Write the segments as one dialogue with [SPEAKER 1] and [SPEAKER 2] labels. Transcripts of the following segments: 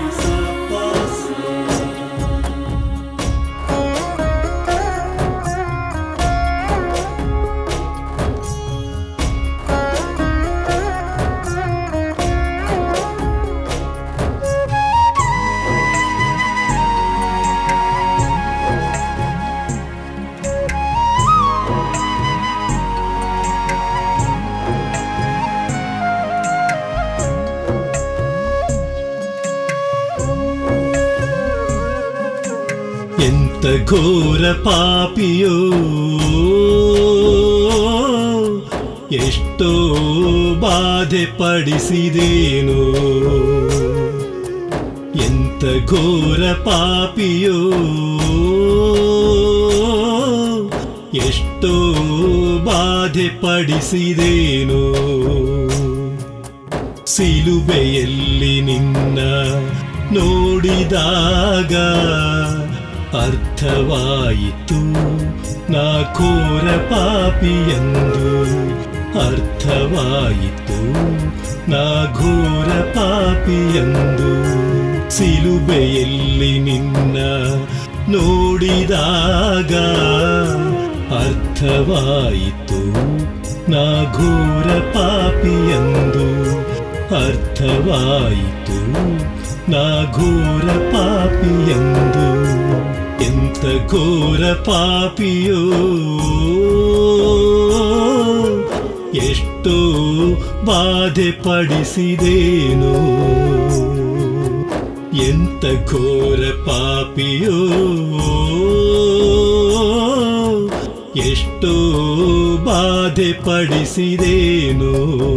[SPEAKER 1] ಎಂತ ಘೋರ ಪಾಪಿಯೋ ಎಷ್ಟೋ ಬಾಧೆ ಪಡಿಸಿದೇನೋ ಎಂತ ಘೋರ ಪಾಪಿಯೋ ಎಷ್ಟೋ ಬಾಧೆ ಪಡಿಸಿದೇನೋ ಸಿಲುಬೆಯಲ್ಲಿ ನಿನ್ನ ನೋಡಿದಾಗ ಅರ್ಥವಾಯಿತು ನಾ ಘೋರ ಪಾಪಿಯೆಂದು ಅರ್ಥವಾಯಿತು ನಾ ಘೋರ ಪಾಪಿಯೆಂದು ಸಿಲುಬೆಯಲ್ಲಿ ನಿನ್ನ ನೋಡಿದಾಗ ಅರ್ಥವಾಯಿತು ನಾ ಘೋರ ಪಾಪಿಯೆಂದು ಅರ್ಥವಾಯಿತು ನಾ ಘೋರ ಪಾಪಿಯೆಂದು ಎಂತ ಘೋರ ಪಾಪಿಯೋ ಎಷ್ಟೋ ಬಾಧೆ ಪಡಿಸಿದೇನೋ ಎಂತ ಘೋರ ಪಾಪಿಯೋ ಎಷ್ಟೋ ಬಾಧೆ ಪಡಿಸಿದೇನೋ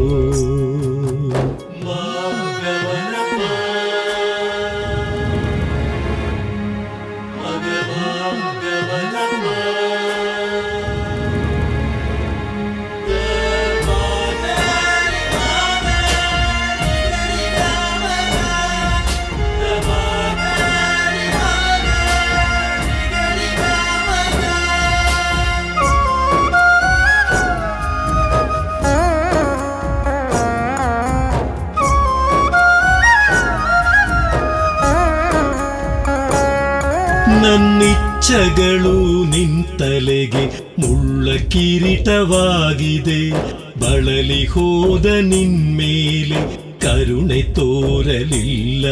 [SPEAKER 1] ನನ್ನಿಚ್ಛಗಳು ನಿಂತಲೆಗೆ ಮುಳ್ಳ ಕಿರೀಟವಾಗಿದೆ ಬಳಲಿ ಹೋದ ನಿನ್ಮೇಲೆ ಕರುಣೆ ತೋರಲಿಲ್ಲ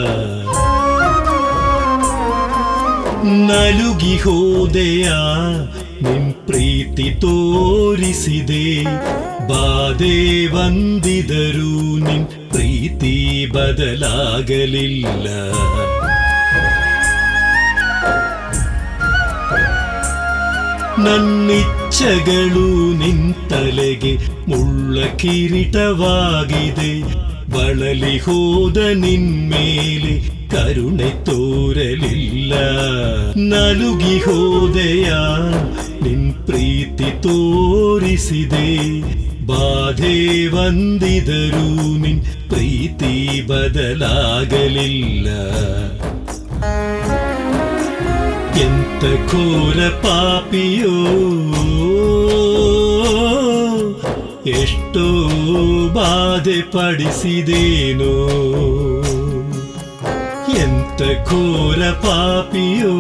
[SPEAKER 1] ನಲುಗಿ ಹೋದೆಯ ನಿನ್ ಪ್ರೀತಿ ತೋರಿಸಿದೆ ಬಾಧೆ ಬಂದಿದರೂ ನಿನ್ ಪ್ರೀತಿ ಬದಲಾಗಲಿಲ್ಲ ನನ್ನಿಚ್ಛಗಳು ನಿಂತಲೆಗೆ ಮುಳ್ಳ ಕಿರೀಟವಾಗಿದೆ ಬಳಲಿ ಹೋದ ನಿನ್ಮೇಲೆ ಕರುಣೆ ತೋರಲಿಲ್ಲ ನಲುಗಿ ಹೋದೆಯ ನಿನ್ ಪ್ರೀತಿ ತೋರಿಸಿದೆ ಬಾಧೆ ಬಂದಿದರೂ ನಿನ್ ಪ್ರೀತಿ ಬದಲಾಗಲಿಲ್ಲ ಎಂತ ಘೋರ ಪಾಪಿಯೋ ಎಷ್ಟೋ ಬಾಧೆ ಪಡಿಸಿದೇನೋ ಎಂತ ಘೋರ ಪಾಪಿಯೋ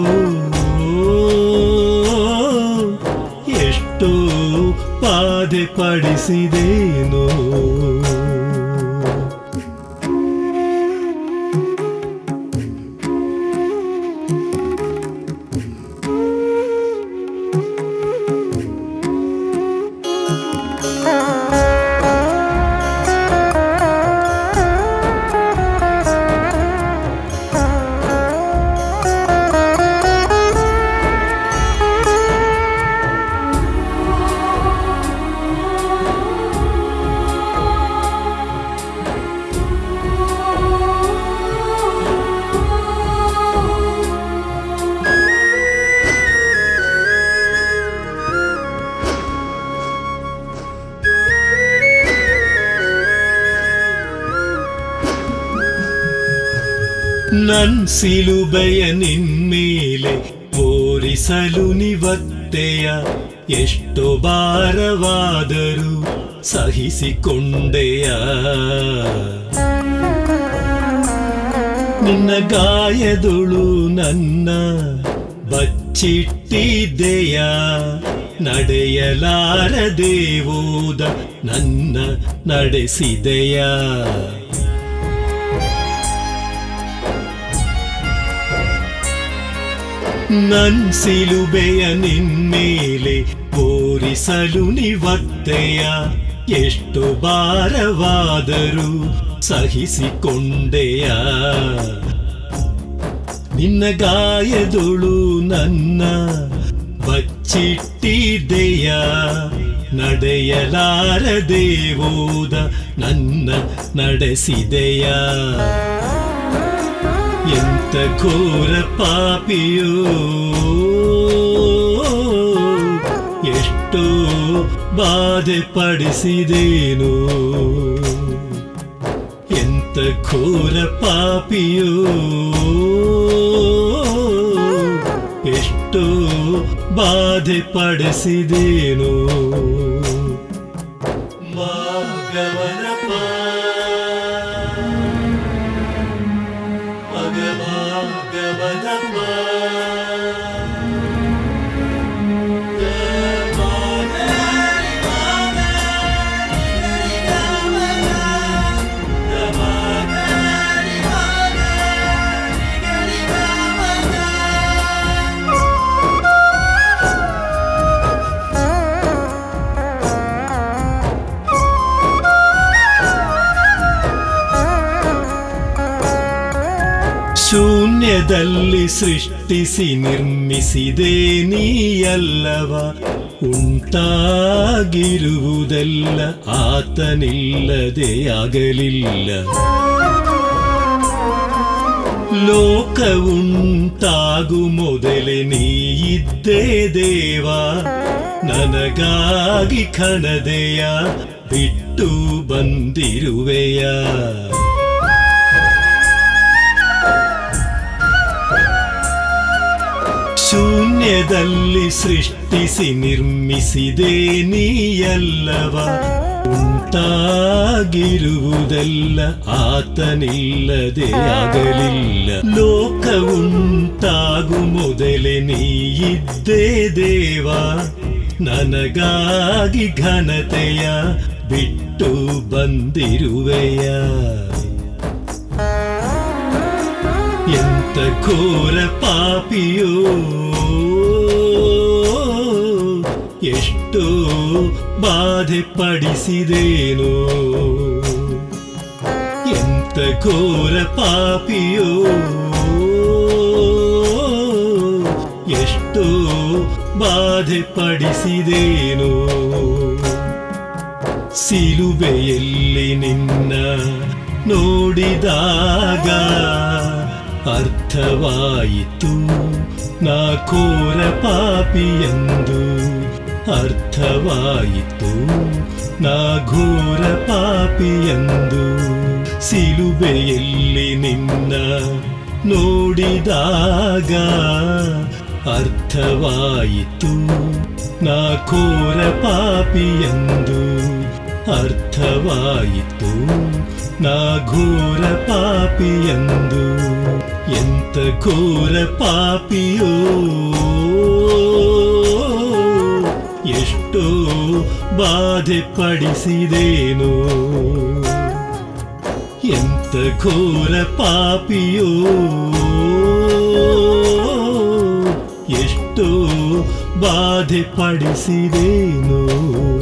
[SPEAKER 1] ಎಷ್ಟೋ ಬಾಧೆ ಪಡಿಸಿದೇನೋ ನನ್ ಸಿಲುಬೆಯ ನಿನ್ಮೇಲೆ ಓರಿಸಲು ನಿವತ್ತೆಯ ಎಷ್ಟು ಭಾರವಾದರೂ ಸಹಿಸಿಕೊಂಡೆಯ ನಿನ್ನ ಗಾಯದುಳು ನನ್ನ ಬಚ್ಚಿಟ್ಟಿದ್ದೆಯ ನಡೆಯಲಾರದೇವೋದ ನನ್ನ ನಡೆಸಿದೆಯ ನನ್ ಸಿಲುಬೆಯ ನಿನ್ಮೇಲೆ ಓರಿಸಲು ನಿವತ್ತೆಯ ಎಷ್ಟು ಭಾರವಾದರೂ ಸಹಿಸಿಕೊಂಡೆಯ ನಿನ್ನ ಗಾಯದುಳು ನನ್ನ ಬಚ್ಚಿಟ್ಟಿದ್ದೆಯ ನಡೆಯಲಾರದೇವೋದ ನನ್ನ ನಡೆಸಿದೆಯ ಎಂತ ಘೋರ ಪಾಪಿಯೋ ಎಷ್ಟೋ ಬಾಧೆ ಪಡಿಸಿದೇನು ಎಂತ ಘೋರ ಪಾಪಿಯೋ ಎಷ್ಟೋ ಬಾಧೆ ಪಡಿಸಿದೇನು ಮಾಗವನಪ್ಪ ಮಗಭಾಗವನಪ್ಪ ಶೂನ್ಯದಲ್ಲಿ ಸೃಷ್ಟಿಸಿ ನಿರ್ಮಿಸಿದೆ ನೀಯಲ್ಲವ ಉಂಟಾಗಿರುವುದೆಲ್ಲ ಆತನಿಲ್ಲದೆ ಆಗಲಿಲ್ಲ ಲೋಕ ಉಂಟಾಗು ಮೊದಲೇ ನೀ ಇದ್ದೇ ದೇವ ನನಗಾಗಿ ಕಣದೆಯ ಬಿಟ್ಟು ಬಂದಿರುವೆಯ ಶೂನ್ಯದಲ್ಲಿ ಸೃಷ್ಟಿಸಿ ನಿರ್ಮಿಸಿದೆ ನೀಯಲ್ಲವ ಉಂಟಾಗಿರುವುದೆಲ್ಲ ಆತನಿಲ್ಲದೆ ಆಗಲಿಲ್ಲ ಲೋಕ ಉಂಟಾಗು ಮೊದಲೇ ನೀ ಇದ್ದೇ ದೇವ ನನಗಾಗಿ ಘನತೆಯ ಬಿಟ್ಟು ಬಂದಿರುವೆಯ ಎಂತ ಘೋರ ಪಾಪಿಯೋ ಎಷ್ಟೋ ಬಾಧೆ ಪಡಿಸಿದೇನೋ ಎಂತ ಘೋರ ಪಾಪಿಯೋ ಎಷ್ಟೋ ಬಾಧೆ ಪಡಿಸಿದೇನೋ ಸಿಲುಬೆಯಲ್ಲಿ ನಿನ್ನ ನೋಡಿದಾಗ ಅರ್ಥವಾಯಿತು ನಾ ಘೋರ ಪಾಪಿಯೆಂದು ಅರ್ಥವಾಯಿತು ನಾ ಘೋರ ಪಾಪಿಯೆಂದು ಸಿಲುಬೆಯಲ್ಲಿ ನಿನ್ನ ನೋಡಿದಾಗ ಅರ್ಥವಾಯಿತು ನಾ ಘೋರ ಪಾಪಿಯೆಂದು ಅರ್ಥವಾಯಿತು ನಾ ಘೋರ ಪಾಪಿಯೆಂದು ಎಂತ ಘೋರ ಪಾಪಿಯೋ ಎಷ್ಟೋ ಬಾಧೆ ಪಡಿಸಿದೇನೋ ಎಂತ ಘೋರ ಪಾಪಿಯೋ ಎಷ್ಟೋ ಬಾಧೆ ಪಡಿಸಿದೇನೋ